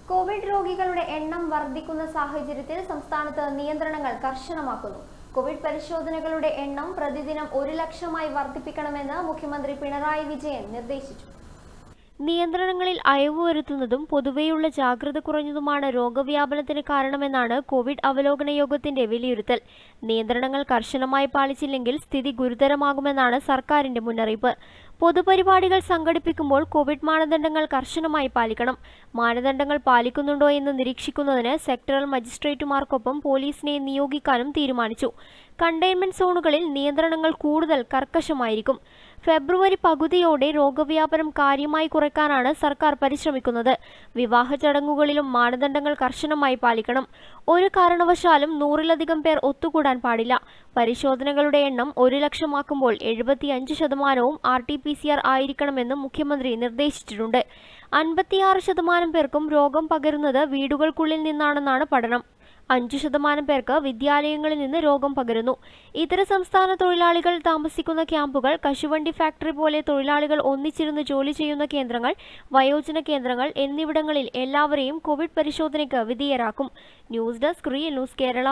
Covid രോഗികളുടെ എണ്ണം വർദ്ധിക്കുന്ന സാഹചര്യത്തിൽ സംസ്ഥാനത്ത് നിയന്ത്രണങ്ങൾ കർശനമാക്കുന്നു കോവിഡ് പരിശോധനകളുടെ എണ്ണം പ്രതിദിനം ഒരു ലക്ഷമായി വർദ്ധിപ്പിക്കണമെന്ന് മുഖ്യമന്ത്രി പിണറായി വിജയൻ നിർദ്ദേശിച്ചു നിയന്ത്രണങ്ങളിൽ അയവ് വരുത്തുന്നതും പൊതുവെയുള്ള ജാഗ്രത കുറഞ്ഞതുമാണ് രോഗവ്യാപനത്തിന് കാരണമെന്നാണ് കോവിഡ് അവലോകന യോഗത്തിന്റെ വിലയിരുത്തൽ നിയന്ത്രണങ്ങൾ കർശനമായി പാലിച്ചില്ലെങ്കിൽ സ്ഥിതി ഗുരുതരമാകുമെന്നാണ് സർക്കാരിന്റെ മുന്നറിയിപ്പ് പൊതുപരിപാടികൾ സംഘടിപ്പിക്കുമ്പോൾ കോവിഡ് മാനദണ്ഡങ്ങൾ കർശനമായി പാലിക്കണം മാനദണ്ഡങ്ങൾ പാലിക്കുന്നുണ്ടോ എന്ന് നിരീക്ഷിക്കുന്നതിന് സെക്ടറൽ മജിസ്ട്രേറ്റുമാർക്കൊപ്പം പോലീസിനെ നിയോഗിക്കാനും തീരുമാനിച്ചു കണ്ടെയ്ൻമെന്റ് സോണുകളിൽ നിയന്ത്രണങ്ങൾ കൂടുതൽ കർക്കശമായിരിക്കും ഫെബ്രുവരി പകുതിയോടെ രോഗവ്യാപനം കാര്യമായി കുറയ്ക്കാനാണ് സർക്കാർ പരിശ്രമിക്കുന്നത് വിവാഹ ചടങ്ങുകളിലും മാനദണ്ഡങ്ങൾ കർശനമായി പാലിക്കണം ഒരു കാരണവശാലും നൂറിലധികം പേർ ഒത്തുകൂടാൻ പാടില്ല പരിശോധനകളുടെ എണ്ണം ഒരു ലക്ഷമാക്കുമ്പോൾ എഴുപത്തിയഞ്ച് ശതമാനവും R T P C R ആയിരിക്കണമെന്നും മുഖ്യമന്ത്രി നിർദ്ദേശിച്ചിട്ടുണ്ട് അൻപത്തിയാറ് ശതമാനം പേർക്കും രോഗം പകരുന്നത് വീടുകൾക്കുള്ളിൽ നിന്നാണെന്നാണ് പഠനം അഞ്ചു ശതമാനം പേർക്ക് വിദ്യാലയങ്ങളിൽ നിന്ന് രോഗം പകരുന്നു ഇതര സംസ്ഥാന തൊഴിലാളികൾ താമസിക്കുന്ന ക്യാമ്പുകൾ കശുവണ്ടി ഫാക്ടറി പോലെ തൊഴിലാളികൾ ഒന്നിച്ചിരുന്ന് ജോലി ചെയ്യുന്ന കേന്ദ്രങ്ങൾ വയോജന കേന്ദ്രങ്ങൾ എന്നിവിടങ്ങളിൽ എല്ലാവരെയും കോവിഡ് പരിശോധനയ്ക്ക് വിധേയരാക്കും news desk real news Kerala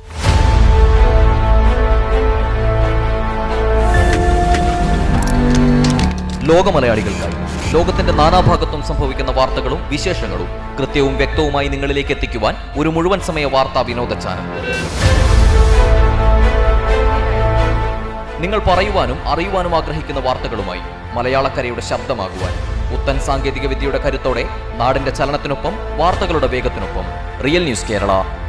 ലോകമലയാളികൾക്കായി ലോകത്തിന്റെ നാനാഭാഗത്തും സംഭവിക്കുന്ന വാർത്തകളും വിശേഷങ്ങളും കൃത്യവും വ്യക്തവുമായി നിങ്ങളിലേക്ക് എത്തിക്കുവാൻ ഒരു മുഴുവൻ സമയ വാർത്താ വിനോദ ചാനൽ നിങ്ങൾ പറയുവാനും അറിയുവാനും ആഗ്രഹിക്കുന്ന വാർത്തകളുമായി മലയാളക്കരയുടെ ശബ്ദമാകുവാൻ പുത്തൻ സാങ്കേതിക വിദ്യയുടെ കരുത്തോടെ നാടിന്റെ ചലനത്തിനൊപ്പം വാർത്തകളുടെ വേഗത്തിനൊപ്പം റിയൽ ന്യൂസ് കേരള